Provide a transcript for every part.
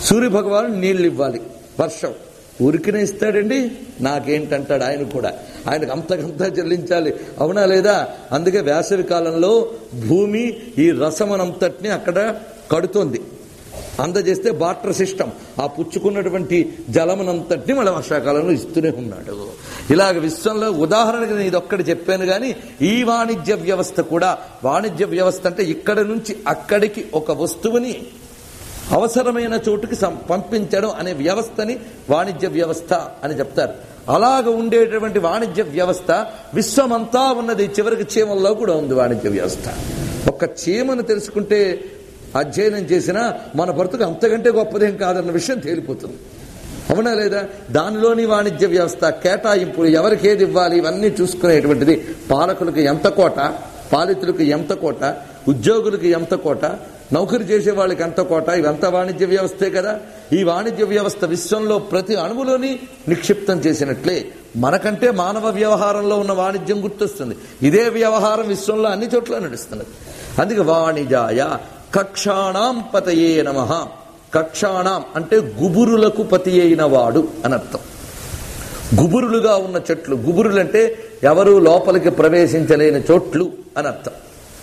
సూర్య భగవాను నీళ్లు ఇవ్వాలి వర్షం ఊరికినే ఇస్తాడండి నాకేంటంటాడు ఆయన కూడా ఆయనకు అంతకంతా చెల్లించాలి అవునా లేదా అందుకే వేసవి కాలంలో భూమి ఈ రసమనంతటిని అక్కడ కడుతోంది అందజేస్తే వాటర్ సిస్టమ్ ఆ పుచ్చుకున్నటువంటి జలమునంతటిని మళ్ళీ వర్షాకాలంలో ఇస్తూనే ఉన్నాడు ఇలాగ విశ్వంలో ఉదాహరణకి నేను ఇదొక్కటి చెప్పాను కానీ ఈ వాణిజ్య వ్యవస్థ కూడా వాణిజ్య వ్యవస్థ అంటే ఇక్కడ నుంచి అక్కడికి ఒక వస్తువుని అవసరమైన చోటుకి సం- పంపించడం అనే వ్యవస్థని వాణిజ్య వ్యవస్థ అని చెప్తారు అలాగ ఉండేటటువంటి వాణిజ్య వ్యవస్థ విశ్వమంతా ఉన్నది చివరికి చీమల్లో కూడా ఉంది వాణిజ్య వ్యవస్థ ఒక్క చీమను తెలుసుకుంటే అధ్యయనం చేసినా మన బ్రతుకు అంతకంటే గొప్పదేం కాదన్న విషయం తేలిపోతుంది అవునా లేదా దానిలోని వాణిజ్య వ్యవస్థ కేటాయింపులు ఎవరికి ఏది ఇవ్వాలి ఇవన్నీ చూసుకునేటువంటిది పాలకులకు ఎంత కోట పాలితులకు ఎంత కోట ఉద్యోగులకు ఎంత కోట నౌకరి చేసే వాళ్ళకి ఎంత కోట ఇవంతా వాణిజ్య వ్యవస్థే కదా ఈ వాణిజ్య వ్యవస్థ విశ్వంలో ప్రతి అణువులోని నిక్షిప్తం చేసినట్లే మనకంటే మానవ వ్యవహారంలో ఉన్న వాణిజ్యం గుర్తొస్తుంది ఇదే వ్యవహారం విశ్వంలో అన్ని చోట్ల నడుస్తున్నది అందుకే వాణిజాయ కక్షాణం పతయే నమ కక్షాణం అంటే గుబురులకు పతి అయిన వాడు అని అర్థం గుబురులుగా ఉన్న చెట్లు గుబురులు అంటే ఎవరు లోపలికి ప్రవేశించలేని చోట్లు అని అర్థం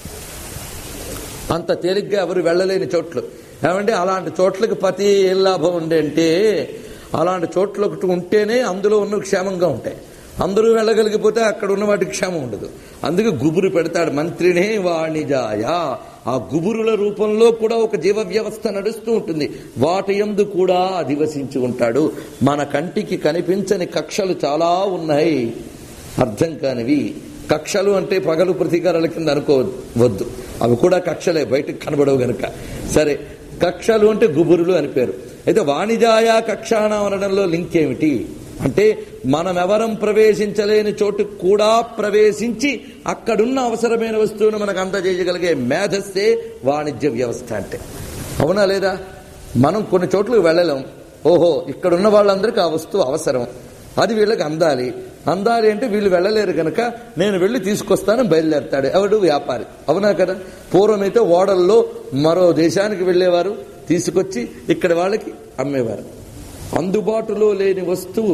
అంత తేలిగ్గా ఎవరు వెళ్ళలేని చోట్లు ఏమంటే అలాంటి చోట్లకి పతి ఏం లాభం ఉండే అంటే అలాంటి చోట్ల ఒకటి ఉంటేనే అందులో ఉన్న క్షేమంగా ఉంటాయి అందరూ వెళ్ళగలిగిపోతే అక్కడ ఉన్న వాటికి క్షేమం ఉండదు అందుకే గుబురు పెడతాడు మంత్రినే వాణిజాయ ఆ గుబురుల రూపంలో కూడా ఒక జీవ వ్యవస్థ నడుస్తూ ఉంటుంది వాటి యందు కూడా అధివసించి ఉంటాడు మన కంటికి కనిపించని కక్షలు చాలా ఉన్నాయి అర్థం కానివి కక్షలు అంటే పగలు ప్రతీకారాల కింద అనుకోవద్దు అవి కూడా కక్షలే బయటకు కనబడవు గనుక సరే కక్షలు అంటే గుబురులు అని పేరు అయితే వాణిజాయ కక్షాణ అనడంలో లింక్ ఏమిటి అంటే మనమెవరం ప్రవేశించలేని చోటు కూడా ప్రవేశించి అక్కడున్న అవసరమైన వస్తువును మనకు అందజేయగలిగే మేధస్సే వాణిజ్య వ్యవస్థ అంటే అవునా లేదా మనం కొన్ని చోట్లకు వెళ్ళలేం ఓహో ఇక్కడున్న వాళ్ళందరికీ ఆ వస్తువు అవసరం అది వీళ్ళకి అందాలి అందాలి అంటే వీళ్ళు వెళ్ళలేరు కనుక నేను వెళ్ళి తీసుకొస్తాను బయలుదేరతాడు ఎవడు వ్యాపారి అవునా కదా పూర్వమైతే ఓడల్లో మరో దేశానికి వెళ్ళేవారు తీసుకొచ్చి ఇక్కడ వాళ్ళకి అమ్మేవారు అందుబాటులో లేని వస్తువు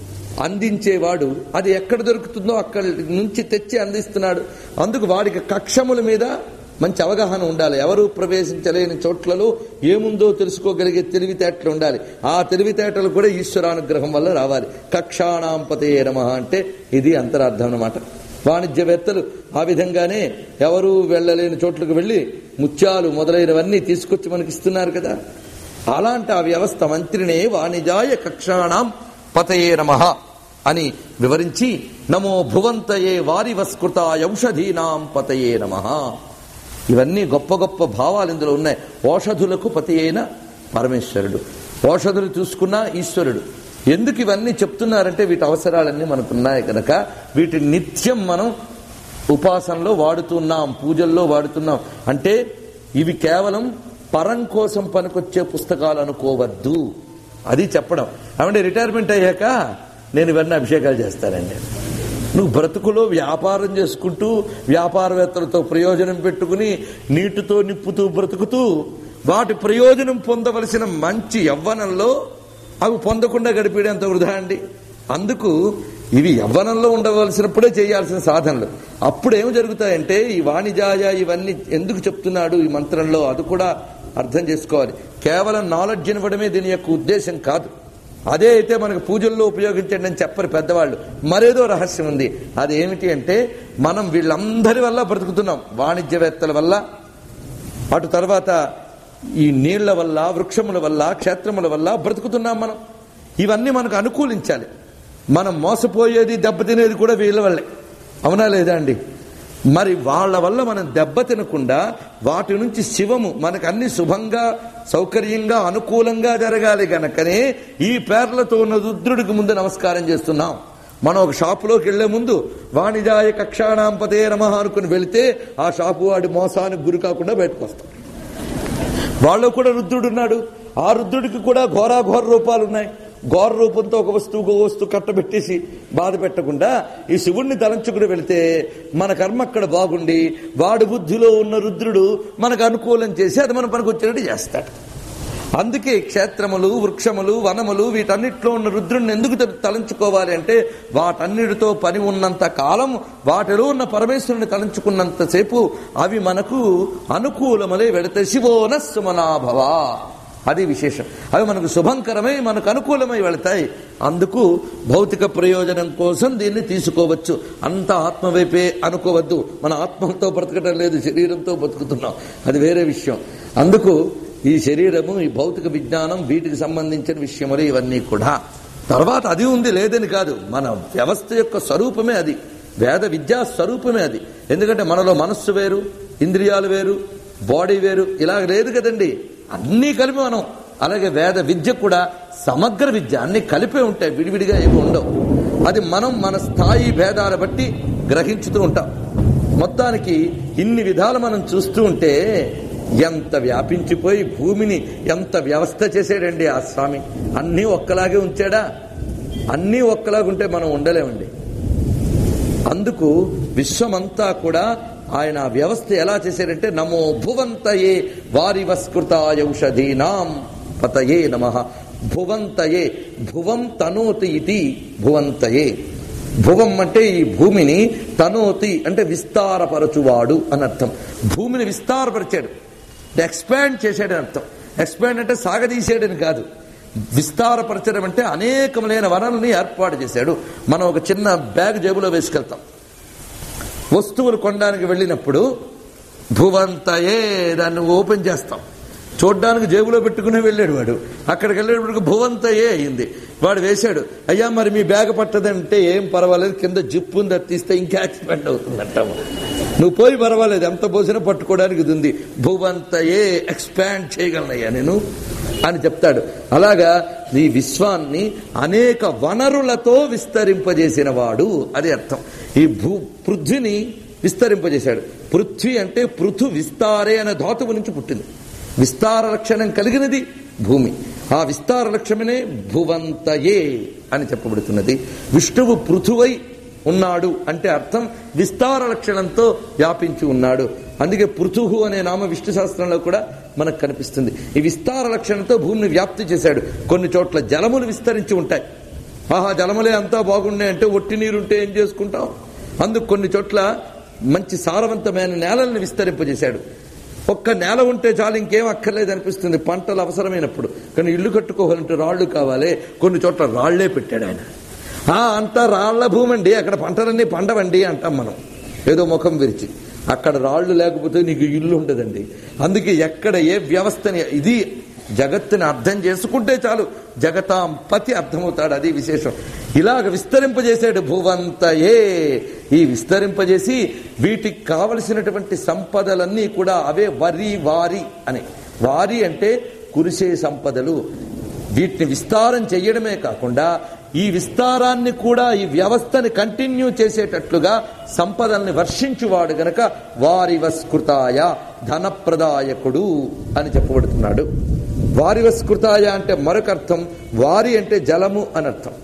అందించేవాడు అది ఎక్కడ దొరుకుతుందో అక్కడి నుంచి తెచ్చి అందిస్తున్నాడు అందుకు వాడికి కక్షముల మీద మంచి అవగాహన ఉండాలి ఎవరు ప్రవేశించలేని చోట్లలో ఏముందో తెలుసుకోగలిగే తెలివితేటలు ఉండాలి ఆ తెలివితేటలు కూడా ఈశ్వరానుగ్రహం వల్ల రావాలి కక్షాణాంపతే నమ అంటే ఇది అంతరార్థం అన్నమాట వాణిజ్యవేత్తలు ఆ విధంగానే ఎవరు వెళ్ళలేని చోట్లకు వెళ్ళి ముత్యాలు మొదలైనవన్నీ తీసుకొచ్చి మనకి ఇస్తున్నారు కదా అలాంటి ఆ వ్యవస్థ మంత్రినే వాణిజాయ కక్షాణం పతయే నమ అని వివరించి నమో భువంతయే వారివస్కృత ఔషధీనాం పతయే నమ ఇవన్నీ గొప్ప గొప్ప భావాలు ఇందులో ఉన్నాయి ఓషధులకు పతి అయిన పరమేశ్వరుడు ఓషధులు చూసుకున్న ఈశ్వరుడు ఎందుకు ఇవన్నీ చెప్తున్నారంటే వీటి అవసరాలన్నీ మనకున్నాయి కనుక వీటి నిత్యం మనం ఉపాసనలో వాడుతున్నాం పూజల్లో వాడుతున్నాం అంటే ఇవి కేవలం పరం కోసం పనికొచ్చే పుస్తకాలు అనుకోవద్దు అది చెప్పడం ఏమంటే రిటైర్మెంట్ అయ్యాక నేను ఇవన్నీ అభిషేకాలు చేస్తానండి నువ్వు బ్రతుకులో వ్యాపారం చేసుకుంటూ వ్యాపారవేత్తలతో ప్రయోజనం పెట్టుకుని నీటితో నిప్పుతూ బ్రతుకుతూ వాటి ప్రయోజనం పొందవలసిన మంచి యవ్వనంలో అవి పొందకుండా గడిపేయడంత వృధా అండి అందుకు ఇవి యవ్వనంలో ఉండవలసినప్పుడే చేయాల్సిన సాధనలు అప్పుడు ఏం జరుగుతాయంటే ఈ వాణిజాయ ఇవన్నీ ఎందుకు చెప్తున్నాడు ఈ మంత్రంలో అది కూడా అర్థం చేసుకోవాలి కేవలం నాలెడ్జ్ ఇవ్వడమే దీని యొక్క ఉద్దేశం కాదు అదే అయితే మనకు పూజల్లో ఉపయోగించండి అని చెప్పరు పెద్దవాళ్ళు మరేదో రహస్యం ఉంది అది ఏమిటి అంటే మనం వీళ్ళందరి వల్ల బ్రతుకుతున్నాం వాణిజ్యవేత్తల వల్ల అటు తర్వాత ఈ నీళ్ల వల్ల వృక్షముల వల్ల క్షేత్రముల వల్ల బ్రతుకుతున్నాం మనం ఇవన్నీ మనకు అనుకూలించాలి మనం మోసపోయేది దెబ్బతినేది కూడా వీళ్ళ వల్లే అవునా లేదా అండి మరి వాళ్ళ వల్ల మనం దెబ్బ తినకుండా వాటి నుంచి శివము మనకు అన్ని శుభంగా సౌకర్యంగా అనుకూలంగా జరగాలి గనకనే ఈ పేర్లతో ఉన్న రుద్రుడికి ముందు నమస్కారం చేస్తున్నాం మనం ఒక షాపులోకి వెళ్లే ముందు వాణిజాయ కక్షాణాంపతే నమ అనుకుని వెళితే ఆ షాపు వాడి మోసానికి గురి కాకుండా బయటకు వస్తాం వాళ్ళు కూడా రుద్రుడు ఉన్నాడు ఆ రుద్రుడికి కూడా ఘోరాఘోర రూపాలు ఉన్నాయి ఘోర రూపంతో ఒక వస్తువు ఒక వస్తువు కట్టబెట్టేసి బాధ పెట్టకుండా ఈ శివుణ్ణి తలంచుకుని వెళితే మన కర్మ అక్కడ బాగుండి వాడి బుద్ధిలో ఉన్న రుద్రుడు మనకు అనుకూలం చేసి అది మన పనికి వచ్చినట్టు చేస్తాడు అందుకే క్షేత్రములు వృక్షములు వనములు వీటన్నిటిలో ఉన్న రుద్రుణ్ణి ఎందుకు త- తలంచుకోవాలి అంటే వాటన్నిటితో పని ఉన్నంత కాలం వాటిలో ఉన్న పరమేశ్వరుని తలంచుకున్నంతసేపు అవి మనకు అనుకూలములే వెళతాయి శివోన సుమనాభవ అది విశేషం అవి మనకు శుభంకరమై మనకు అనుకూలమై వెళతాయి అందుకు భౌతిక ప్రయోజనం కోసం దీన్ని తీసుకోవచ్చు అంత ఆత్మ వైపే అనుకోవద్దు మన ఆత్మతో బ్రతకడం లేదు శరీరంతో బతుకుతున్నాం అది వేరే విషయం అందుకు ఈ శరీరము ఈ భౌతిక విజ్ఞానం వీటికి సంబంధించిన విషయములు ఇవన్నీ కూడా తర్వాత అది ఉంది లేదని కాదు మన వ్యవస్థ యొక్క స్వరూపమే అది వేద విద్యా స్వరూపమే అది ఎందుకంటే మనలో మనస్సు వేరు ఇంద్రియాలు వేరు బాడీ వేరు ఇలా లేదు కదండి అన్నీ కలిపి మనం అలాగే వేద విద్య కూడా సమగ్ర విద్య అన్ని కలిపే ఉంటాయి విడివిడిగా ఏమి ఉండవు అది మనం మన స్థాయి భేదాల బట్టి గ్రహించుతూ ఉంటాం మొత్తానికి ఇన్ని విధాలు మనం చూస్తూ ఉంటే ఎంత వ్యాపించిపోయి భూమిని ఎంత వ్యవస్థ చేసాడండి ఆ స్వామి అన్నీ ఒక్కలాగే ఉంచాడా అన్నీ ఒక్కలాగుంటే మనం ఉండలేమండి అందుకు విశ్వమంతా కూడా ఆయన ఆ వ్యవస్థ ఎలా చేశారంటే నమో భువంతయే వారివస్కృతాయౌషధీనాం పతయే నమ భువంతయే భువం తనోతి ఇది భువంతయే భువం అంటే ఈ భూమిని తనోతి అంటే విస్తారపరచువాడు అని అర్థం భూమిని విస్తారపరిచాడు ఎక్స్పాండ్ చేశాడని అర్థం ఎక్స్పాండ్ అంటే సాగదీసాడని కాదు విస్తారపరచడం అంటే అనేకములైన వనరుల్ని ఏర్పాటు చేశాడు మనం ఒక చిన్న బ్యాగ్ జేబులో వేసుకెళ్తాం వస్తువులు కొనడానికి వెళ్ళినప్పుడు భువంతయే దాన్ని ఓపెన్ చేస్తాం చూడ్డానికి జేబులో పెట్టుకునే వెళ్ళాడు వాడు అక్కడికి వెళ్ళేటప్పటికి భువంతయే అయింది వాడు వేశాడు అయ్యా మరి మీ బ్యాగ్ పట్టదంటే ఏం పర్వాలేదు కింద జిప్పు ఉంది అది తీస్తే ఇంకా ఎక్స్పెండ్ అవుతుందంటాము నువ్వు పోయి పర్వాలేదు ఎంత పోసినా పట్టుకోవడానికి ఇది ఉంది భువంతయే ఎక్స్పాండ్ చేయగలనయ్యా నేను అని చెప్తాడు అలాగా ఈ విశ్వాన్ని అనేక వనరులతో విస్తరింపజేసిన వాడు అది అర్థం ఈ భూ పృథ్వీని విస్తరింపజేశాడు పృథ్వీ అంటే పృథు విస్తారే అనే ధాతువు నుంచి పుట్టింది విస్తార లక్షణం కలిగినది భూమి ఆ విస్తార లక్షణమే భువంతయే అని చెప్పబడుతున్నది విష్ణువు పృథువై ఉన్నాడు అంటే అర్థం విస్తార లక్షణంతో వ్యాపించి ఉన్నాడు అందుకే పృథుహు అనే నామ విష్ణు శాస్త్రంలో కూడా మనకు కనిపిస్తుంది ఈ విస్తార లక్షణంతో భూమిని వ్యాప్తి చేశాడు కొన్ని చోట్ల జలములు విస్తరించి ఉంటాయి ఆహా జలములే అంతా బాగున్నాయి అంటే ఒట్టి నీరుంటే ఏం చేసుకుంటాం అందుకు కొన్ని చోట్ల మంచి సారవంతమైన నేలల్ని విస్తరింపజేశాడు ఒక్క నేల ఉంటే చాలు ఇంకేం అక్కర్లేదు అనిపిస్తుంది పంటలు అవసరమైనప్పుడు కానీ ఇల్లు కట్టుకోవాలంటే రాళ్లు కావాలి కొన్ని చోట్ల రాళ్లే పెట్టాడు ఆయన ఆ అంతా రాళ్ల భూమి అండి అక్కడ పంటలన్నీ పండవండి అంటాం మనం ఏదో ముఖం విరిచి అక్కడ రాళ్లు లేకపోతే నీకు ఇల్లు ఉండదండి అందుకే ఎక్కడ ఏ వ్యవస్థని ఇది జగత్తుని అర్థం చేసుకుంటే చాలు జగతాం పతి అర్థమవుతాడు అది విశేషం ఇలాగ విస్తరింపజేశాడు భువంతయే ఈ విస్తరింపజేసి వీటికి కావలసినటువంటి సంపదలన్నీ కూడా అవే వరి వారి అని వారి అంటే కురిసే సంపదలు వీటిని విస్తారం చేయడమే కాకుండా ఈ విస్తారాన్ని కూడా ఈ వ్యవస్థని కంటిన్యూ చేసేటట్లుగా సంపదల్ని వర్షించువాడు గనక వారి వస్కృతాయ ధనప్రదాయకుడు అని చెప్పబడుతున్నాడు వారి వస్కృతాయ అంటే మరొక అర్థం వారి అంటే జలము అని అర్థం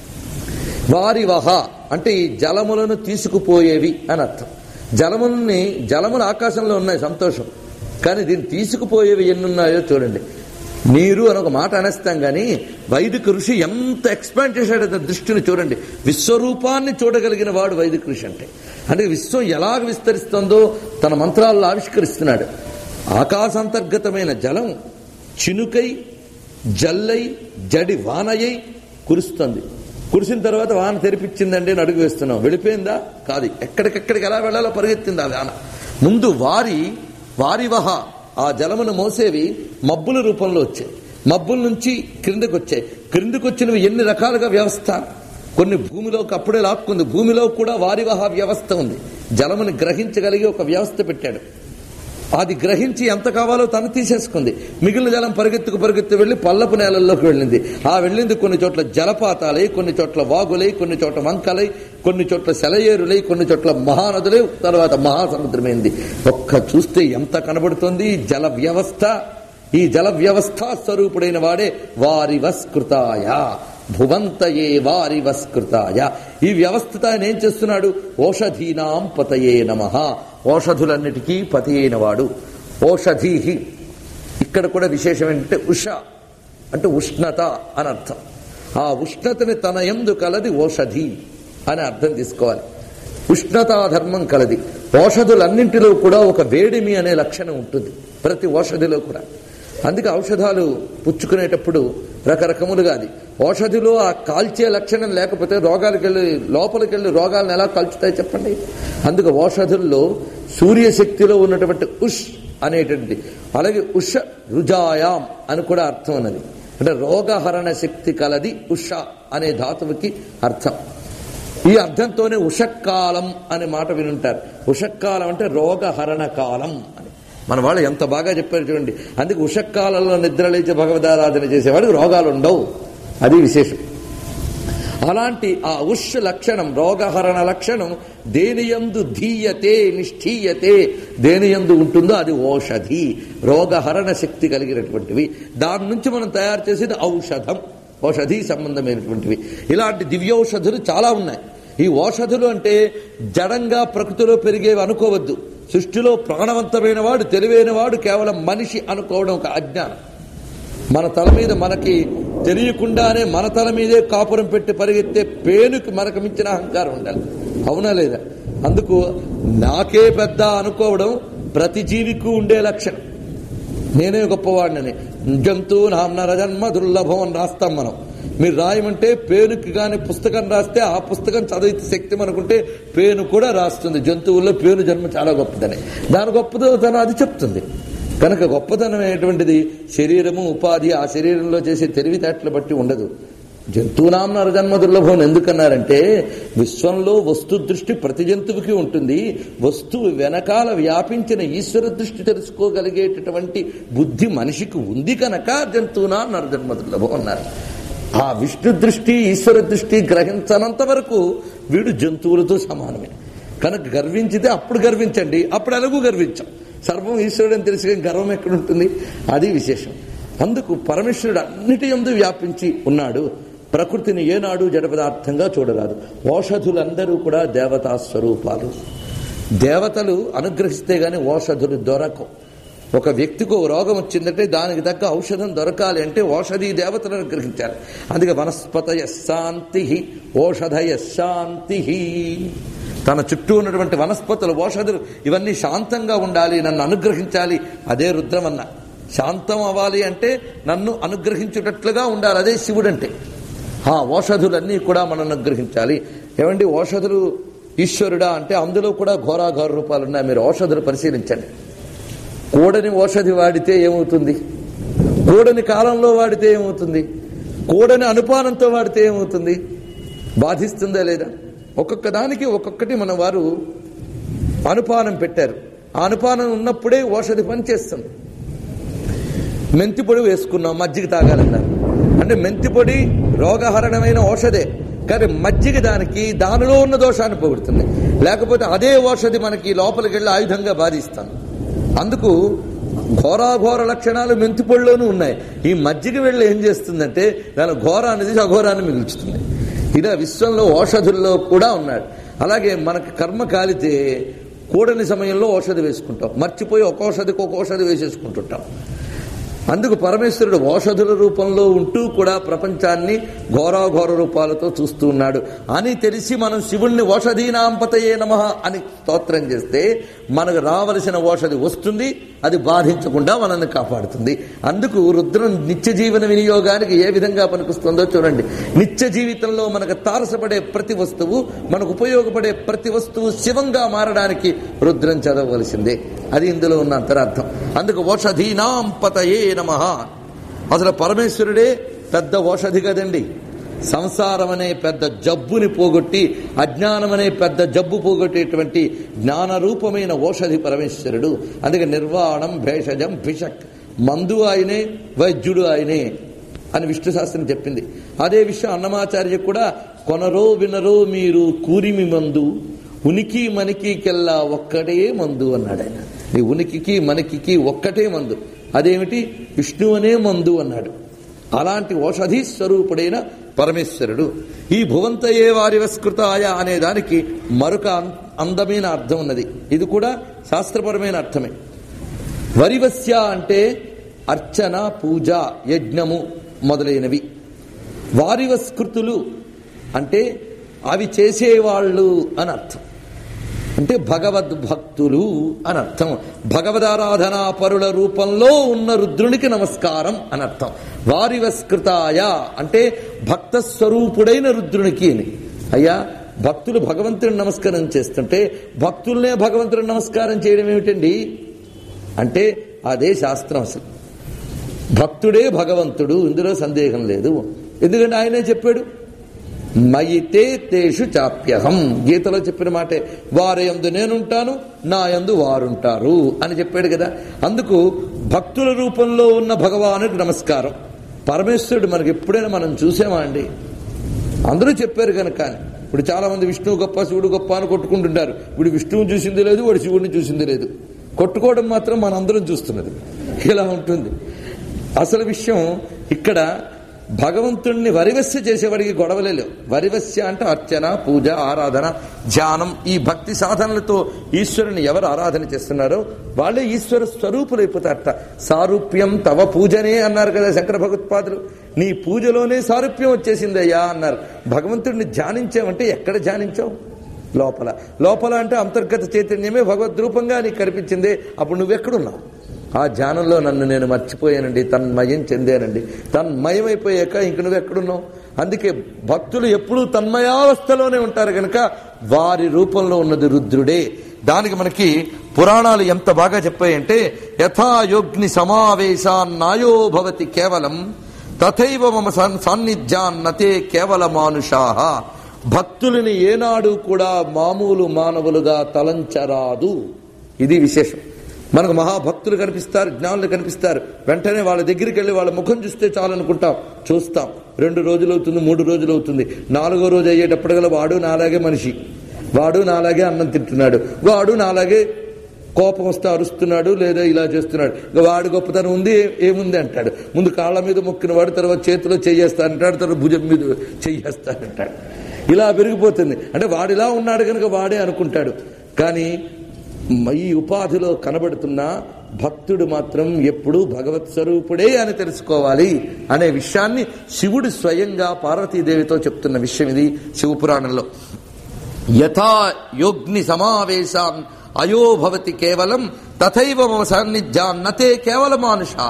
వారి వహ అంటే ఈ జలములను తీసుకుపోయేవి అని అర్థం జలముల్ని జలములు ఆకాశంలో ఉన్నాయి సంతోషం కానీ దీన్ని తీసుకుపోయేవి ఎన్నున్నాయో చూడండి నీరు అని ఒక మాట అనేస్తాం కానీ వైదిక ఋషి ఎంత ఎక్స్పాండ్ చేశాడు అతని దృష్టిని చూడండి విశ్వరూపాన్ని చూడగలిగిన వాడు వైదిక ఋషి అంటే అంటే విశ్వం ఎలాగ విస్తరిస్తుందో తన మంత్రాల్లో ఆవిష్కరిస్తున్నాడు ఆకాశాంతర్గతమైన జలం చినుకై జల్లై జడి వానయ్యి కురుస్తుంది కురిసిన తర్వాత వాన తెరిపించిందండి అని అడుగు వేస్తున్నాం వెళ్ళిపోయిందా కాదు ఎక్కడికెక్కడికి ఎలా వెళ్ళాలో పరిగెత్తింది ఆ వాన ముందు వారి వారివహ ఆ జలమును మోసేవి మబ్బుల రూపంలో వచ్చాయి మబ్బుల నుంచి క్రిందకు వచ్చాయి క్రిందకు వచ్చినవి ఎన్ని రకాలుగా వ్యవస్థ కొన్ని భూమిలోకి అప్పుడే లాక్కుంది భూమిలో కూడా వారివహ వ్యవస్థ ఉంది జలముని గ్రహించగలిగి ఒక వ్యవస్థ పెట్టాడు అది గ్రహించి ఎంత కావాలో తను తీసేసుకుంది మిగిలిన జలం పరిగెత్తుకు పరిగెత్తు వెళ్లి పల్లపు నేలల్లోకి వెళ్ళింది ఆ వెళ్ళింది కొన్ని చోట్ల జలపాతాలై కొన్ని చోట్ల వాగులై కొన్ని చోట్ల వంకలై కొన్ని చోట్ల సెలయేరులై కొన్ని చోట్ల మహానదులై తర్వాత మహాసముద్రమైంది ఒక్క చూస్తే ఎంత కనబడుతుంది ఈ జల వ్యవస్థ ఈ జల వ్యవస్థ స్వరూపుడైన వాడే వారి వస్కృతాయ భువంతయే వారి వస్కృతాయ ఈ వ్యవస్థతో ఆయన ఏం చేస్తున్నాడు ఓషధీనాం పతయే నమ ఓషధులన్నిటికీ పతి అయినవాడు ఓషధీహి ఇక్కడ కూడా విశేషం ఏంటంటే ఉష అంటే ఉష్ణత అని అర్థం ఆ ఉష్ణతని తన ఎందు కలది ఓషధి అని అర్థం తీసుకోవాలి ఉష్ణతాధర్మం కలది ఔషధులన్నింటిలో కూడా ఒక వేడిమి అనే లక్షణం ఉంటుంది ప్రతి ఔషధిలో కూడా అందుకే ఔషధాలు పుచ్చుకునేటప్పుడు రకరకములుగా అది ఔషధిలో ఆ కాల్చే లక్షణం లేకపోతే రోగాలకు వెళ్ళి లోపలికి వెళ్ళి రోగాలను ఎలా కాల్చుతాయి చెప్పండి అందుకే ఔషధుల్లో సూర్యశక్తిలో ఉన్నటువంటి ఉష్ అనేటువంటి అలాగే ఉష రుజాయాం అని కూడా అర్థం అన్నది అంటే రోగహరణ శక్తి కలది ఉష అనే ధాతువుకి అర్థం ఈ అర్థంతోనే ఉషక్కాలం అనే మాట వినుంటారు ఉషక్కాలం అంటే రోగహరణ కాలం అని మన వాళ్ళు ఎంత బాగా చెప్పారు చూడండి అందుకే ఉషక్కాలంలో నిద్రలేచి భగవదారాధన చేసేవాడికి రోగాలు ఉండవు అది విశేషం అలాంటి ఆ ఉష్ లక్షణం రోగహరణ లక్షణం దేనియందు ధీయతే నిష్ఠీయతే దేనియందు ఉంటుందో అది ఓషధి రోగహరణ శక్తి కలిగినటువంటివి దాని నుంచి మనం తయారు చేసేది ఔషధం ఔషధి సంబంధమైనటువంటివి ఇలాంటి దివ్యౌషధులు చాలా ఉన్నాయి ఈ ఔషధులు అంటే జడంగా ప్రకృతిలో పెరిగేవి అనుకోవద్దు సృష్టిలో ప్రాణవంతమైన వాడు తెలివైన వాడు కేవలం మనిషి అనుకోవడం ఒక అజ్ఞానం మన తల మీద మనకి తెలియకుండానే మన తల మీదే కాపురం పెట్టి పరిగెత్తే పేనుకి మనకు మించిన అహంకారం ఉండాలి అవునా లేదా అందుకు నాకే పెద్ద అనుకోవడం ప్రతి జీవికి ఉండే లక్షణం నేనే గొప్పవాడినని జంతువు నామ్న రజన్మ దుర్లభం అని రాస్తాం మనం మీరు రాయమంటే పేనుకి కానీ పుస్తకం రాస్తే ఆ పుస్తకం చదివితే శక్తి మనకుంటే పేను కూడా రాస్తుంది జంతువుల్లో పేను జన్మ చాలా గొప్పదని దాని గొప్పదనం అది చెప్తుంది కనుక గొప్పతనం అనేటువంటిది శరీరము ఉపాధి ఆ శరీరంలో చేసే తెలివితేటలు బట్టి ఉండదు జంతువునాంన జన్మ దుర్లభం ఎందుకన్నారంటే విశ్వంలో వస్తు దృష్టి ప్రతి జంతువుకి ఉంటుంది వస్తువు వెనకాల వ్యాపించిన ఈశ్వర దృష్టి తెలుసుకోగలిగేటటువంటి బుద్ధి మనిషికి ఉంది కనుక జంతువునా నరజన్మ దుర్లభం అన్నారు ఆ విష్ణు దృష్టి ఈశ్వర దృష్టి గ్రహించనంత వరకు వీడు జంతువులతో సమానమే కనుక గర్వించితే అప్పుడు గర్వించండి అప్పుడు ఎలాగూ గర్వించాం సర్వం ఈశ్వరుడు అని తెలిసి గర్వం ఎక్కడుంటుంది అది విశేషం అందుకు పరమేశ్వరుడు అన్నిటి ఎందు వ్యాపించి ఉన్నాడు ప్రకృతిని ఏనాడు జడ పదార్థంగా చూడరాదు ఓషధులందరూ కూడా దేవతా స్వరూపాలు దేవతలు అనుగ్రహిస్తే గాని ఓషధులు దొరకవు ఒక వ్యక్తికి ఓ రోగం వచ్చిందంటే దానికి తగ్గ ఔషధం దొరకాలి అంటే ఓషధి దేవతలను అనుగ్రహించాలి అందుకే వనస్పతయ శాంతి ఓషధయ శాంతి తన చుట్టూ ఉన్నటువంటి వనస్పతులు ఓషధులు ఇవన్నీ శాంతంగా ఉండాలి నన్ను అనుగ్రహించాలి అదే రుద్రమన్న శాంతం అవ్వాలి అంటే నన్ను అనుగ్రహించేటట్లుగా ఉండాలి అదే శివుడంటే ఆ ఓషధులన్నీ కూడా మనం అనుగ్రహించాలి ఏమండి ఓషధులు ఈశ్వరుడా అంటే అందులో కూడా ఘోరాఘోర రూపాలు ఉన్నాయి మీరు ఓషధులు పరిశీలించండి కూడని ఓషధి వాడితే ఏమవుతుంది కూడని కాలంలో వాడితే ఏమవుతుంది కూడని అనుపానంతో వాడితే ఏమవుతుంది బాధిస్తుందా లేదా ఒక్కొక్క దానికి ఒక్కొక్కటి మన వారు అనుపానం పెట్టారు ఆ అనుపానం ఉన్నప్పుడే ఓషధి పనిచేస్తుంది మెంతి పొడి వేసుకున్నాం మజ్జిగ తాగాలన్నారు అంటే మెంతి పొడి రోగహరణమైన ఔషధే కానీ మజ్జిగ దానికి దానిలో ఉన్న దోషాన్ని పోగొడుతుంది లేకపోతే అదే ఔషధి మనకి లోపలికి వెళ్ళి ఆయుధంగా బాధిస్తాను అందుకు ఘోరాఘోర లక్షణాలు మెంతి పొడిలోనూ ఉన్నాయి ఈ మజ్జిగ వెళ్ళి ఏం చేస్తుందంటే దాని ఘోరాన్ని తీసి అఘోరాన్ని మిగుల్చుతుంది ఇలా విశ్వంలో ఔషధుల్లో కూడా ఉన్నాడు అలాగే మనకు కర్మ కాలితే కూడని సమయంలో ఔషధి వేసుకుంటాం మర్చిపోయి ఒక ఔషధికి ఒక ఔషధి వేసేసుకుంటుంటాం అందుకు పరమేశ్వరుడు ఔషధుల రూపంలో ఉంటూ కూడా ప్రపంచాన్ని ఘోరాఘోర రూపాలతో చూస్తూ ఉన్నాడు అని తెలిసి మనం శివుణ్ణి ఓషధీనాంపతయే నమ అని స్తోత్రం చేస్తే మనకు రావలసిన ఓషధి వస్తుంది అది బాధించకుండా మనల్ని కాపాడుతుంది అందుకు రుద్రం నిత్య జీవన వినియోగానికి ఏ విధంగా పనికొస్తుందో చూడండి నిత్య జీవితంలో మనకు తారసపడే ప్రతి వస్తువు మనకు ఉపయోగపడే ప్రతి వస్తువు శివంగా మారడానికి రుద్రం చదవవలసిందే అది ఇందులో ఉన్న అంతరార్థం అందుకు ఓషధీనాం పతయే నమ అసలు పరమేశ్వరుడే పెద్ద ఓషధి కదండి సంసారం అనే పెద్ద జబ్బుని పోగొట్టి అజ్ఞానం అనే పెద్ద జబ్బు పోగొట్టేటువంటి జ్ఞానరూపమైన ఓషధి పరమేశ్వరుడు అందుకే నిర్వాణం భేషజం భిషక్ మందు ఆయనే వైద్యుడు ఆయనే అని విష్ణు శాస్త్రం చెప్పింది అదే విషయం అన్నమాచార్య కూడా కొనరో వినరో మీరు కూరిమి మందు ఉనికి మనకికెల్లా ఒక్కటే మందు అన్నాడు ఆయన ఈ ఉనికికి మనకికి ఒక్కటే మందు అదేమిటి విష్ణు అనే మందు అన్నాడు అలాంటి ఓషధి స్వరూపుడైన పరమేశ్వరుడు ఈ భువంతయే వారి వస్కృతాయ అనే దానికి మరొక అం- అందమైన అర్థం ఉన్నది ఇది కూడా శాస్త్రపరమైన అర్థమే వరివస్య అంటే అర్చన పూజ యజ్ఞము మొదలైనవి వారివస్కృతులు అంటే అవి చేసేవాళ్ళు అని అర్థం అంటే భగవద్భక్తులు అని అర్థం భగవదారాధనా పరుల రూపంలో ఉన్న రుద్రునికి నమస్కారం అని అర్థం వారివస్కృతాయ అంటే భక్త స్వరూపుడైన రుద్రునికి అని అయ్యా భక్తులు భగవంతుని నమస్కారం చేస్తుంటే భక్తులనే భగవంతుని నమస్కారం చేయడం ఏమిటండి అంటే అదే శాస్త్రం అసలు భక్తుడే భగవంతుడు ఇందులో సందేహం లేదు ఎందుకంటే ఆయనే చెప్పాడు మయితే తేషు చాప్యహం గీతలో చెప్పిన మాటే వారి యందు నేనుంటాను నా యందు వారుంటారు అని చెప్పాడు కదా అందుకు భక్తుల రూపంలో ఉన్న భగవానుడికి నమస్కారం పరమేశ్వరుడు మనకి ఎప్పుడైనా మనం చూసామా అండి అందరూ చెప్పారు కనుక ఇప్పుడు చాలా మంది విష్ణువు గొప్ప శివుడు గొప్ప అని కొట్టుకుంటుంటారు వీడు విష్ణువుని చూసింది లేదు వాడు శివుడిని చూసింది లేదు కొట్టుకోవడం మాత్రం మనందరం చూస్తున్నది ఇలా ఉంటుంది అసలు విషయం ఇక్కడ భగవంతుణ్ణి వరివస్య చేసేవాడికి గొడవలే లేవు వరివస్య అంటే అర్చన పూజ ఆరాధన ధ్యానం ఈ భక్తి సాధనలతో ఈశ్వరుని ఎవరు ఆరాధన చేస్తున్నారో వాళ్ళే ఈశ్వర స్వరూపులైపోతారట సారూప్యం తవ పూజనే అన్నారు కదా శంకర భగవత్పాదులు నీ పూజలోనే సారూప్యం వచ్చేసిందయ్యా అన్నారు భగవంతుడిని ధ్యానించావంటే ఎక్కడ ధ్యానించావు లోపల లోపల అంటే అంతర్గత చైతన్యమే భగవద్రూపంగా నీకు కనిపించింది అప్పుడు నువ్వెక్కడున్నావు ఆ ధ్యానంలో నన్ను నేను మర్చిపోయానండి తన్మయం చెందానండి తన్మయమైపోయాక ఇంక నువ్వు ఎక్కడున్నావు అందుకే భక్తులు ఎప్పుడూ తన్మయావస్థలోనే ఉంటారు గనక వారి రూపంలో ఉన్నది రుద్రుడే దానికి మనకి పురాణాలు ఎంత బాగా చెప్పాయంటే యథాయోగ్ని సమావేశాన్నాయో భవతి కేవలం తథైవ మమ సాన్నిధ్యాన్నతే కేవల మానుషాహ భక్తులని ఏనాడు కూడా మామూలు మానవులుగా తలంచరాదు ఇది విశేషం మనకు మహాభక్తులు కనిపిస్తారు జ్ఞానులు కనిపిస్తారు వెంటనే వాళ్ళ దగ్గరికి వెళ్ళి వాళ్ళ ముఖం చూస్తే చాలనుకుంటాం చూస్తాం రెండు రోజులు అవుతుంది మూడు రోజులు అవుతుంది నాలుగో రోజు అయ్యేటప్పటికల్లా వాడు నాలాగే మనిషి వాడు నాలాగే అన్నం తింటున్నాడు వాడు నాలాగే కోపం వస్తే అరుస్తున్నాడు లేదా ఇలా చేస్తున్నాడు ఇక వాడి గొప్పతనం ఉంది ఏముంది అంటాడు ముందు కాళ్ళ మీద మొక్కిన వాడు తర్వాత చేతిలో చెయ్యేస్తానంటాడు తర్వాత భుజం మీద చెయ్యేస్తానంటాడు ఇలా పెరిగిపోతుంది అంటే వాడిలా ఉన్నాడు కనుక వాడే అనుకుంటాడు కానీ ఈ ఉపాధిలో కనబడుతున్న భక్తుడు మాత్రం ఎప్పుడూ భగవత్ స్వరూపుడే అని తెలుసుకోవాలి అనే విషయాన్ని శివుడు స్వయంగా పార్వతీదేవితో చెప్తున్న విషయం ఇది శివపురాణంలో యథా యోగ్ని సమావేశాన్ అయో భవతి కేవలం తథైవ మమ సాన్నిధ్యాన్నతే కేవలమానుషా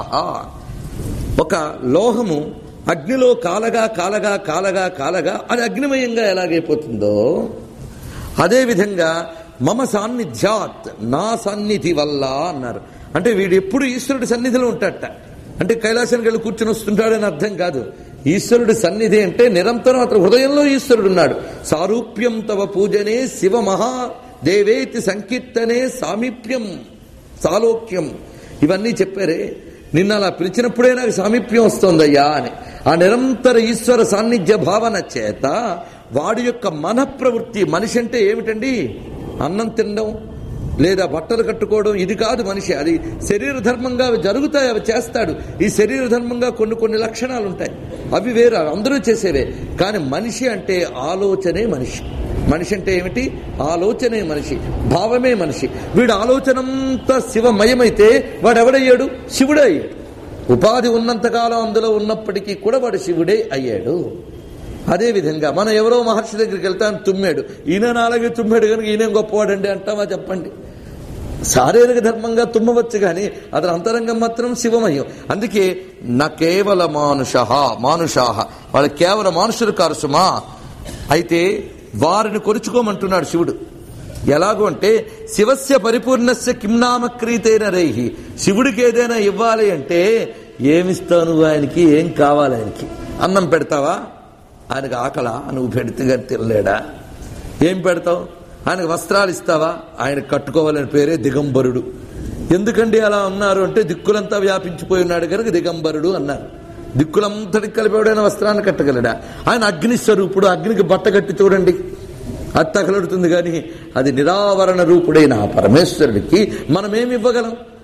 ఒక లోహము అగ్నిలో కాలగా కాలగా కాలగా కాలగా అది అగ్నిమయంగా ఎలాగైపోతుందో అదేవిధంగా మమ సాన్నిధ్యాత్ నా సన్నిధి వల్ల అన్నారు అంటే వీడు ఎప్పుడు ఈశ్వరుడి సన్నిధిలో ఉంటాడట అంటే కైలాసానికి వెళ్ళి కూర్చుని వస్తుంటాడని అర్థం కాదు ఈశ్వరుడి సన్నిధి అంటే నిరంతరం అతను హృదయంలో ఈశ్వరుడు ఉన్నాడు సారూప్యం తవ పూజనే శివ మహా దేవేతి సంకీర్తనే సామీప్యం సాలోక్యం ఇవన్నీ చెప్పారే నిన్న అలా పిలిచినప్పుడే నాకు సామీప్యం వస్తోందయ్యా అని ఆ నిరంతర ఈశ్వర సాన్నిధ్య భావన చేత వాడి యొక్క మన ప్రవృత్తి మనిషి అంటే ఏమిటండి అన్నం తినడం లేదా బట్టలు కట్టుకోవడం ఇది కాదు మనిషి అది శరీర ధర్మంగా అవి జరుగుతాయి అవి చేస్తాడు ఈ శరీర ధర్మంగా కొన్ని కొన్ని లక్షణాలు ఉంటాయి అవి వేరు అందరూ చేసేవే కానీ మనిషి అంటే ఆలోచనే మనిషి మనిషి అంటే ఏమిటి ఆలోచనే మనిషి భావమే మనిషి వీడు ఆలోచనంతా శివమయమైతే వాడు ఎవడయ్యాడు శివుడే అయ్యాడు ఉపాధి ఉన్నంతకాలం అందులో ఉన్నప్పటికీ కూడా వాడు శివుడే అయ్యాడు అదేవిధంగా మనం ఎవరో మహర్షి దగ్గరికి వెళ్తాను తుమ్మాడు ఈయన నాలుగే తుమ్మాడు కనుక ఈయన గొప్పవాడండి అంటావా చెప్పండి శారీరక ధర్మంగా తుమ్మవచ్చు కానీ అతని అంతరంగం మాత్రం శివమయం అందుకే నా కేవల మానుష మానుషాహ వాళ్ళు కేవల మానుషులు కారు సుమా అయితే వారిని కొరుచుకోమంటున్నాడు శివుడు ఎలాగో అంటే శివస్య పరిపూర్ణస్య కింనామక్రీతైన రైహి శివుడికి ఏదైనా ఇవ్వాలి అంటే ఏమిస్తావు నువ్వు ఆయనకి ఏం కావాలి ఆయనకి అన్నం పెడతావా ఆయనకు ఆకల నువ్వు పెడితే తినలేడా ఏం పెడతావు ఆయనకు వస్త్రాలు ఇస్తావా ఆయన కట్టుకోవాలని పేరే దిగంబరుడు ఎందుకండి అలా ఉన్నారు అంటే దిక్కులంతా వ్యాపించిపోయి ఉన్నాడు కనుక దిగంబరుడు అన్నారు దిక్కులంతటికి కలిపేవాడైన వస్త్రాన్ని కట్టగలడా ఆయన అగ్ని స్వరూపుడు అగ్నికి బట్ట కట్టి చూడండి అది తగలడుతుంది కానీ అది నిరావరణ రూపుడైన ఆ పరమేశ్వరుడికి మనమేమి ఇవ్వగలం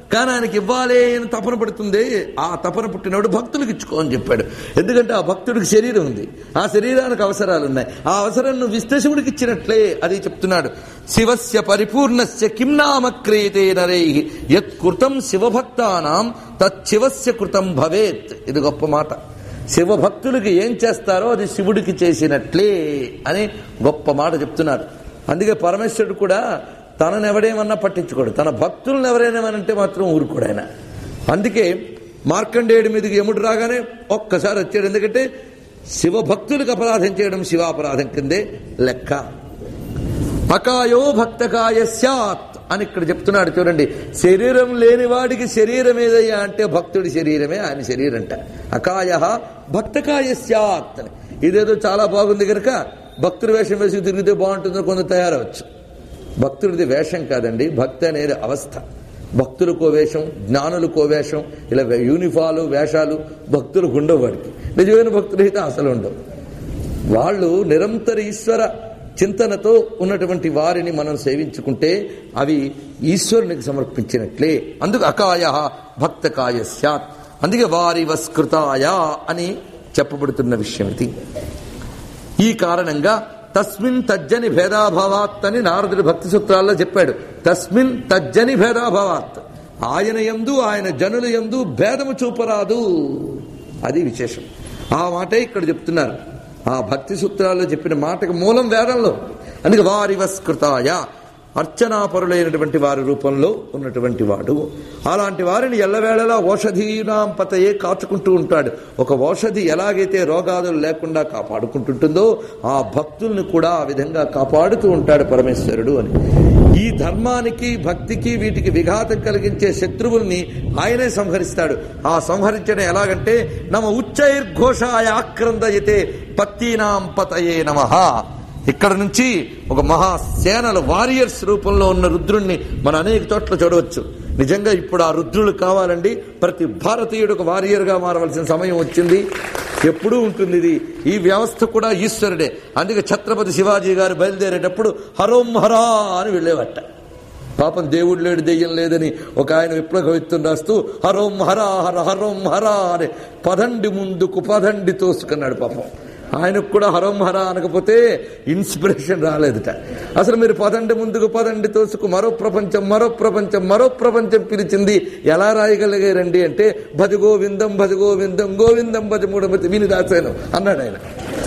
కానీ ఆయనకి ఇవ్వాలి అని తపన పడుతుంది ఆ తపన పుట్టినప్పుడు భక్తులకు ఇచ్చుకో అని చెప్పాడు ఎందుకంటే ఆ భక్తుడికి శరీరం ఉంది ఆ శరీరానికి అవసరాలు ఉన్నాయి ఆ అవసరం నువ్వు విశ్లేషకుడికి ఇచ్చినట్లే అది చెప్తున్నాడు శివస్య పరిపూర్ణస్య కిం నామ క్రియతే నరై యత్ కృతం శివభక్తానాం తచ్చివస్య కృతం భవేత్ ఇది గొప్ప మాట శివభక్తులకి ఏం చేస్తారో అది శివుడికి చేసినట్లే అని గొప్ప మాట చెప్తున్నారు అందుకే పరమేశ్వరుడు కూడా తనను ఎవడేమన్నా పట్టించుకోడు తన భక్తులను ఎవరైనామనంటే మాత్రం ఊరుకోడు ఆయన అందుకే మార్కండేయుడి మీదకి యముడు రాగానే ఒక్కసారి వచ్చాడు ఎందుకంటే శివభక్తులకు అపరాధం చేయడం శివాపరాధం కిందే లెక్క అకాయో భక్తకాయ స్యాత్ అని ఇక్కడ చెప్తున్నాడు చూడండి శరీరం లేని వాడికి శరీరం ఏదయ్యా అంటే భక్తుడి శరీరమే ఆయన శరీరం అంట అకాయ భక్తకాయ స్యాత్ అని ఇదేదో చాలా బాగుంది కనుక భక్తుడి వేషం వేసి తిరిగితే బాగుంటుందో కొంత తయారవచ్చు భక్తుడిది వేషం కాదండి భక్తి అనేది అవస్థ భక్తులకో వేషం జ్ఞానులకో వేషం ఇలా యూనిఫాలు వేషాలు భక్తులకు ఉండవు వాడికి నిజమైన భక్తులైతే అసలు ఉండవు వాళ్ళు నిరంతర ఈశ్వర చింతనతో ఉన్నటువంటి వారిని మనం సేవించుకుంటే అవి ఈశ్వరునికి సమర్పించినట్లే అందుకు అకాయ భక్తకాయ స్యాత్ అందుకే వారి వస్కృతాయ అని చెప్పబడుతున్న విషయం ఇది ఈ కారణంగా తస్మిన్ తజ్జని భేదాభావాత్ అని నారదుడు భక్తి సూత్రాల్లో చెప్పాడు తస్మిన్ తజ్జని భేదాభావాత్ ఆయన ఎందు ఆయన జనుల ఎందు భేదము చూపరాదు అది విశేషం ఆ మాటే ఇక్కడ చెప్తున్నారు ఆ భక్తి సూత్రాల్లో చెప్పిన మాటకు మూలం వేదంలో అందుకే వారి వస్కృతాయ అర్చనాపరులైనటువంటి వారి రూపంలో ఉన్నటువంటి వాడు అలాంటి వారిని ఎల్లవేళలా ఓషధీనాం పతయే కాచుకుంటూ ఉంటాడు ఒక ఓషధి ఎలాగైతే రోగాదులు లేకుండా కాపాడుకుంటుంటుందో ఆ భక్తుల్ని కూడా ఆ విధంగా కాపాడుతూ ఉంటాడు పరమేశ్వరుడు అని ఈ ధర్మానికి భక్తికి వీటికి విఘాతం కలిగించే శత్రువుల్ని ఆయనే సంహరిస్తాడు ఆ సంహరించడం ఎలాగంటే నమ ఉచ్చైర్ఘోషాయ ఆక్రందయతే పత్తీనాం పతయే నమః ఇక్కడ నుంచి ఒక మహాసేనల వారియర్స్ రూపంలో ఉన్న రుద్రుణ్ణి మన అనేక చోట్ల చూడవచ్చు నిజంగా ఇప్పుడు ఆ రుద్రులు కావాలండి ప్రతి భారతీయుడు ఒక వారియర్గా మారవలసిన సమయం వచ్చింది ఎప్పుడూ ఉంటుంది ఇది ఈ వ్యవస్థ కూడా ఈశ్వరుడే అందుకే ఛత్రపతి శివాజీ గారు బయలుదేరేటప్పుడు హరోం హరా అని వెళ్ళేవట పాపం దేవుడు లేడు దెయ్యం లేదని ఒక ఆయన విప్లవ కవిత్వం రాస్తూ హరోం హరా హర హరోం హరా అని పదండి ముందుకు పదండి తోసుకున్నాడు పాపం ఆయనకు కూడా హరం హర అనకపోతే ఇన్స్పిరేషన్ రాలేదుట అసలు మీరు పదండి ముందుకు పదండి తోసుకు మరో ప్రపంచం మరో ప్రపంచం మరో ప్రపంచం పిలిచింది ఎలా రాయగలిగారండి అంటే భజ గోవిందం భజ గోవిందం గోవిందం భజ మూడమతి విని రాశాను అన్నాడు ఆయన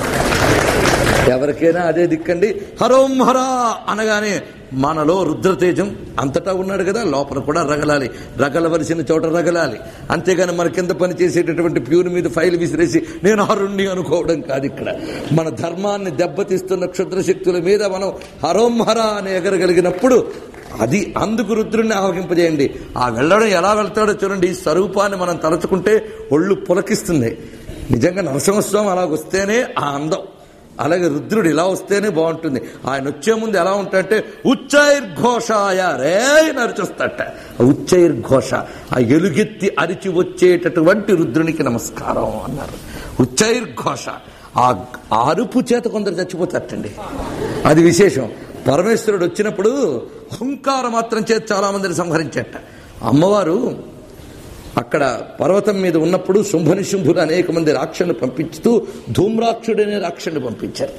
ఎవరికైనా అదే దిక్కండి హరోం హరా అనగానే మనలో రుద్రతేజం అంతటా ఉన్నాడు కదా లోపల కూడా రగలాలి రగలవలసిన చోట రగలాలి అంతేగాని మన కింద పని చేసేటటువంటి ప్యూర్ మీద ఫైల్ విసిరేసి నేను హరుణ్ణి అనుకోవడం కాదు ఇక్కడ మన ధర్మాన్ని దెబ్బతీస్తున్న క్షుద్ర శక్తుల మీద మనం హరోం హరా అని ఎగరగలిగినప్పుడు అది అందుకు రుద్రుణ్ణి ఆవగింపజేయండి ఆ వెళ్ళడం ఎలా వెళ్తాడో చూడండి ఈ స్వరూపాన్ని మనం తలుచుకుంటే ఒళ్ళు పులకిస్తుంది నిజంగా నరసింహస్వామి అలాగొస్తేనే ఆ అందం అలాగే రుద్రుడు ఇలా వస్తేనే బాగుంటుంది ఆయన వచ్చే ముందు ఎలా ఉంటాడంటే ఉచ్చైర్ఘోషాయ రే నరిచొస్తట ఉచ్చైర్ఘోష ఆ ఎలుగెత్తి అరిచి వచ్చేటటువంటి రుద్రునికి నమస్కారం అన్నారు ఉచ్చైర్ఘోష ఆ ఆ అరుపు చేత కొందరు చచ్చిపోతారటండి అది విశేషం పరమేశ్వరుడు వచ్చినప్పుడు హుంకార మాత్రం చేత చాలా మందిని సంహరించట అమ్మవారు అక్కడ పర్వతం మీద ఉన్నప్పుడు శుంభని శుంభులు అనేక మంది రాక్షను పంపించుతూ ధూమ్రాక్షుడు అనే రాక్షుని పంపించారు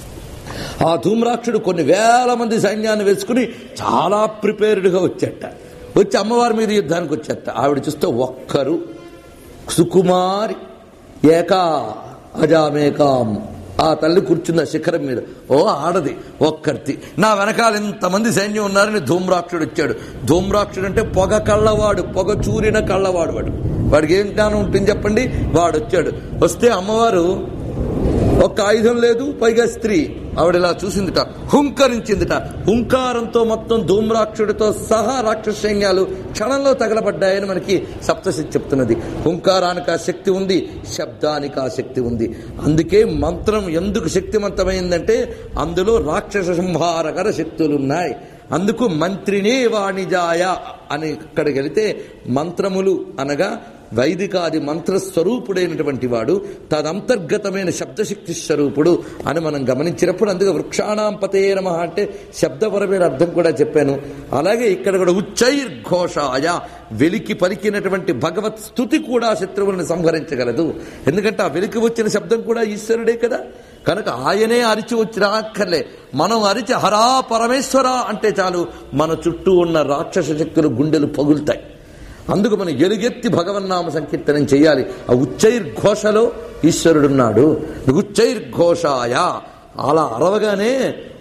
ఆ ధూమ్రాక్షుడు కొన్ని వేల మంది సైన్యాన్ని వేసుకుని చాలా ప్రిపేర్డ్గా వచ్చేట వచ్చి అమ్మవారి మీద యుద్ధానికి వచ్చేట ఆవిడ చూస్తే ఒక్కరు సుకుమారి ఏకా అజామేకాం ఆ తల్లి కూర్చుంది ఆ శిఖరం మీద ఓ ఆడది ఒక్కర్తి నా వెనకాల ఇంతమంది సైన్యం ఉన్నారని ధూమ్రాక్షుడు వచ్చాడు ధూమ్రాక్షుడు అంటే పొగ కళ్ళవాడు పొగ చూరిన కళ్ళవాడు వాడు వాడికి ఏం జ్ఞానం ఉంటుంది చెప్పండి వాడు వచ్చాడు వస్తే అమ్మవారు ఒక్క ఆయుధం లేదు పైగా స్త్రీ ఆవిడ ఇలా చూసిందిట హుంకరించిందిట హుంకారంతో మొత్తం ధూమ్రాక్షుడితో సహా రాక్షస సైన్యాలు క్షణంలో తగలబడ్డాయని మనకి సప్తశక్తి చెప్తున్నది హుంకారానికి ఆ శక్తి ఉంది శబ్దానికి ఆ శక్తి ఉంది అందుకే మంత్రం ఎందుకు శక్తివంతమైందంటే అందులో రాక్షస సంహారకర శక్తులున్నాయి అందుకు మంత్రినే వాణిజాయ అని ఇక్కడికి వెళితే మంత్రములు అనగా వైదికాది మంత్ర స్వరూపుడైనటువంటి వాడు తదంతర్గతమైన శబ్దశక్తి స్వరూపుడు అని మనం గమనించినప్పుడు అందుకే వృక్షాణం పతే నమ అంటే శబ్దపరమైన అర్థం కూడా చెప్పాను అలాగే ఇక్కడ కూడా ఉచ్చైర్ఘోషాయ వెలికి పలికినటువంటి భగవత్ స్థుతి కూడా శత్రువులను సంహరించగలదు ఎందుకంటే ఆ వెలికి వచ్చిన శబ్దం కూడా ఈశ్వరుడే కదా కనుక ఆయనే అరిచి వచ్చి రాక్కర్లే మనం అరిచి హరా పరమేశ్వర అంటే చాలు మన చుట్టూ ఉన్న రాక్షస శక్తులు గుండెలు పగులుతాయి అందుకు మనం ఎలుగెత్తి భగవన్నామ సంకీర్తనం చేయాలి ఆ ఉచ్చైర్ఘోషలో ఈశ్వరుడున్నాడు ఉచ్చైర్ఘోషాయ అలా అరవగానే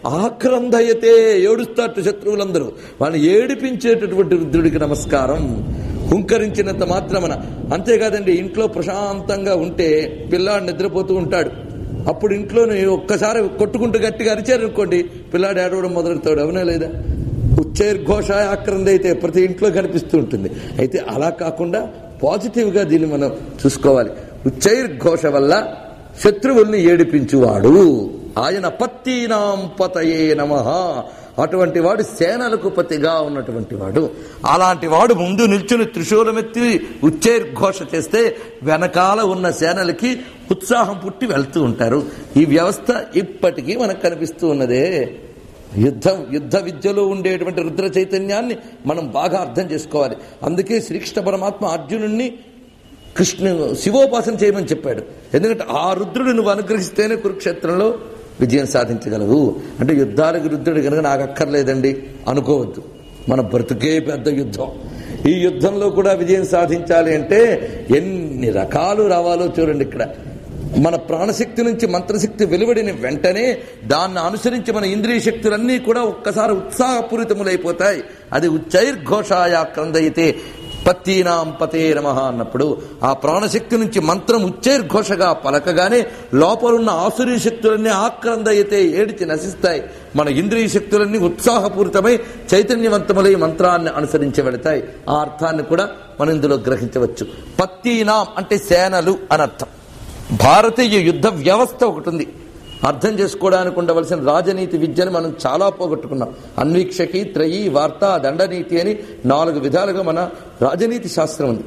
ఆక్రందయతే ఏడుస్తారట శత్రువులందరూ వాళ్ళని ఏడిపించేటటువంటి రుద్రుడికి నమస్కారం హుంకరించినంత మాత్రమన అంతేకాదండి ఇంట్లో ప్రశాంతంగా ఉంటే పిల్లాడు నిద్రపోతూ ఉంటాడు అప్పుడు ఇంట్లోనే ఒక్కసారి కొట్టుకుంటూ గట్టిగా అరిచారనుకోండి పిల్లాడు ఏడవడం మొదలెడతాడు అవునా లేదా ఉచ్చైర్ఘోష ఆక్రంది అయితే ప్రతి ఇంట్లో కనిపిస్తూ ఉంటుంది అయితే అలా కాకుండా పాజిటివ్ గా దీన్ని మనం చూసుకోవాలి ఉచ్చైర్ఘోష వల్ల శత్రువుల్ని ఏడిపించువాడు ఆయన పత్తీనాం పతయే నమ అటువంటి వాడు సేనలకు పతిగా ఉన్నటువంటి వాడు అలాంటి వాడు ముందు నిల్చుని త్రిశూలమెత్తి ఉచ్చైర్ఘోష చేస్తే వెనకాల ఉన్న సేనలకి ఉత్సాహం పుట్టి వెళ్తూ ఉంటారు ఈ వ్యవస్థ ఇప్పటికీ మనకు కనిపిస్తూ ఉన్నదే యుద్ధం యుద్ధ విద్యలో ఉండేటువంటి రుద్ర చైతన్యాన్ని మనం బాగా అర్థం చేసుకోవాలి అందుకే శ్రీకృష్ణ పరమాత్మ అర్జునుణ్ణి కృష్ణ శివోపాసన చేయమని చెప్పాడు ఎందుకంటే ఆ రుద్రుడు నువ్వు అనుగ్రహిస్తేనే కురుక్షేత్రంలో విజయం సాధించగలవు అంటే యుద్ధాలకు రుద్రుడు కనుక నాకు అక్కర్లేదండి అనుకోవద్దు మన బ్రతుకే పెద్ద యుద్ధం ఈ యుద్ధంలో కూడా విజయం సాధించాలి అంటే ఎన్ని రకాలు రావాలో చూడండి ఇక్కడ మన ప్రాణశక్తి నుంచి మంత్రశక్తి వెలువడిన వెంటనే దాన్ని అనుసరించి మన ఇంద్రియ శక్తులన్నీ కూడా ఒక్కసారి ఉత్సాహపూరితములైపోతాయి అది ఉచ్చైర్ఘోషాయ క్రందయితే పత్తీనాం పతే నమ అన్నప్పుడు ఆ ప్రాణశక్తి నుంచి మంత్రం ఉచ్చైర్ఘోషగా పలకగానే లోపలున్న ఆసురీ శక్తులన్నీ ఆక్రందయితే ఏడిచి నశిస్తాయి మన ఇంద్రియ శక్తులన్నీ ఉత్సాహపూరితమై చైతన్యవంతములై మంత్రాన్ని అనుసరించి వెళతాయి ఆ అర్థాన్ని కూడా మనం ఇందులో గ్రహించవచ్చు పత్తీనాం అంటే సేనలు అని అర్థం భారతీయ యుద్ధ వ్యవస్థ ఒకటి ఉంది అర్థం చేసుకోవడానికి ఉండవలసిన రాజనీతి విద్యను మనం చాలా పోగొట్టుకున్నాం అన్వీక్షకి త్రయీ వార్త దండనీతి అని నాలుగు విధాలుగా మన రాజనీతి శాస్త్రం ఉంది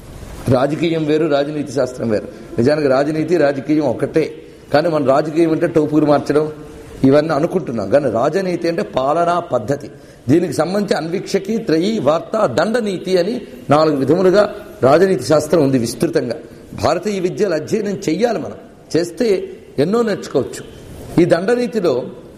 రాజకీయం వేరు రాజనీతి శాస్త్రం వేరు నిజానికి రాజనీతి రాజకీయం ఒకటే కానీ మన రాజకీయం అంటే టోపులు మార్చడం ఇవన్నీ అనుకుంటున్నాం కానీ రాజనీతి అంటే పాలనా పద్ధతి దీనికి సంబంధించి అన్వీక్షకి త్రయీ వార్త దండనీతి అని నాలుగు విధములుగా రాజనీతి శాస్త్రం ఉంది విస్తృతంగా భారతీయ విద్యలు అధ్యయనం చెయ్యాలి మనం చేస్తే ఎన్నో నేర్చుకోవచ్చు ఈ దండనీతిలో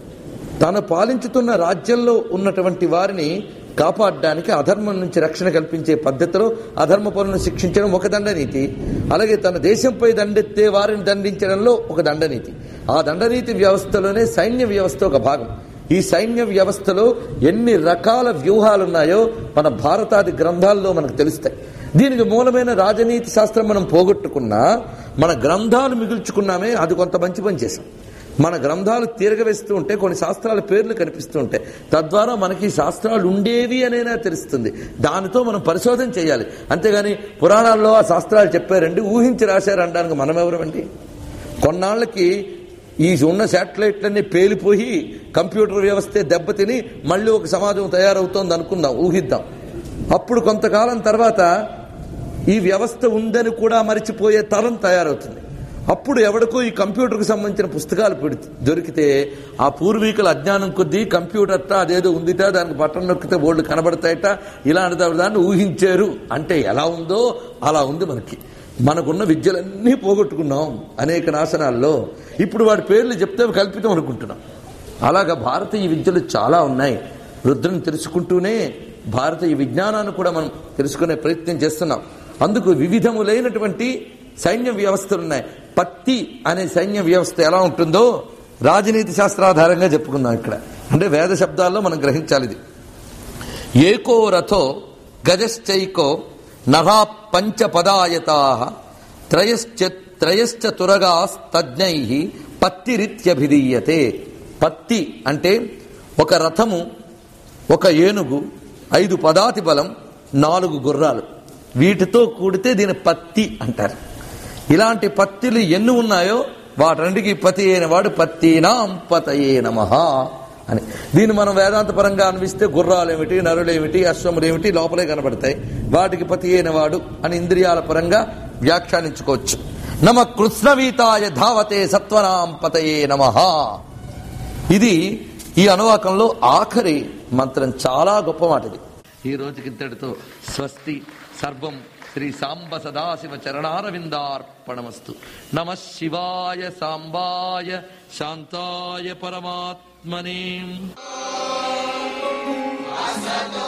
తాను పాలించుతున్న రాజ్యంలో ఉన్నటువంటి వారిని కాపాడడానికి అధర్మం నుంచి రక్షణ కల్పించే పద్ధతిలో అధర్మ పనులను శిక్షించడం ఒక దండనీతి అలాగే తన దేశంపై దండెత్తే వారిని దండించడంలో ఒక దండనీతి ఆ దండనీతి వ్యవస్థలోనే సైన్య వ్యవస్థ ఒక భాగం ఈ సైన్య వ్యవస్థలో ఎన్ని రకాల వ్యూహాలున్నాయో మన భారతాది గ్రంథాల్లో మనకు తెలుస్తాయి దీనికి మూలమైన రాజనీతి శాస్త్రం మనం పోగొట్టుకున్నా మన గ్రంథాలు మిగుల్చుకున్నామే అది కొంత మంచి పని చేసాం మన గ్రంథాలు తీరగవేస్తూ ఉంటే కొన్ని శాస్త్రాల పేర్లు కనిపిస్తూ ఉంటాయి తద్వారా మనకి ఈ శాస్త్రాలు ఉండేవి అనేనా తెలుస్తుంది దానితో మనం పరిశోధన చేయాలి అంతేగాని పురాణాల్లో ఆ శాస్త్రాలు చెప్పారండి ఊహించి రాశారు అనడానికి మనం ఎవరమండి కొన్నాళ్ళకి ఈ ఉన్న శాటిలైట్లన్నీ పేలిపోయి కంప్యూటర్ వ్యవస్థే దెబ్బతిని మళ్ళీ ఒక సమాజం తయారవుతోంది అనుకుందాం ఊహిద్దాం అప్పుడు కొంతకాలం తర్వాత ఈ వ్యవస్థ ఉందని కూడా మరిచిపోయే తరం తయారవుతుంది అప్పుడు ఎవడికో ఈ కంప్యూటర్కి సంబంధించిన పుస్తకాలు పెడి- దొరికితే ఆ పూర్వీకుల అజ్ఞానం కొద్దీ కంప్యూటర్ట అదేదో ఉందిట దానికి బటన్ నొక్కితే బోర్డు కనబడతాయట ఇలాంటి దాన్ని ఊహించారు అంటే ఎలా ఉందో అలా ఉంది మనకి మనకున్న విద్యలన్నీ పోగొట్టుకున్నాం అనేక నాశనాల్లో ఇప్పుడు వాడి పేర్లు చెప్తే అవి కల్పితం అనుకుంటున్నాం అలాగా భారతీయ విద్యలు చాలా ఉన్నాయి రుద్రుని తెలుసుకుంటూనే భారతీయ విజ్ఞానాన్ని కూడా మనం తెలుసుకునే ప్రయత్నం చేస్తున్నాం అందుకు వివిధములైనటువంటి సైన్య వ్యవస్థలు ఉన్నాయి పత్తి అనే సైన్య వ్యవస్థ ఎలా ఉంటుందో రాజనీతి శాస్త్రాధారంగా చెప్పుకుందాం ఇక్కడ అంటే వేద శబ్దాల్లో మనం గ్రహించాలి ఇది ఏకో రథో గజశ్చైకో నభా పంచపదాయతా త్రయశ్చ త్రయశ్చ తురగాస్తజ్ఞై పత్తిరిత్యభిధీయతే పత్తి అంటే ఒక రథము ఒక ఏనుగు ఐదు పదాతి బలం నాలుగు గుర్రాలు వీటితో కూడితే దీని పత్తి అంటారు ఇలాంటి పత్తిలు ఎన్ని ఉన్నాయో వాటన్నిటికీ పతి అయిన వాడు పత్తీనాం పతయే నమ అని దీన్ని మనం వేదాంత పరంగా అనిపిస్తే గుర్రాలు ఏమిటి నరులు ఏమిటి అశ్వములు ఏమిటి లోపలే కనబడతాయి వాటికి పతి అయిన వాడు అని ఇంద్రియాల పరంగా వ్యాఖ్యానించుకోవచ్చు నమ కృష్ణవీతాయ ధావతే సత్వనాం పతయే నమ ఇది ఈ అనువాకంలో ఆఖరి మంత్రం చాలా గొప్ప మాట ఇది ఈ రోజుకి ఇంతటితో స్వస్తి సర్వం శ్రీ సాంబ సదాశివ చరణారవిందార్పణమస్తు నమ శివాయ సాంబాయ శాంతాయ పరమాత్మనే అసతో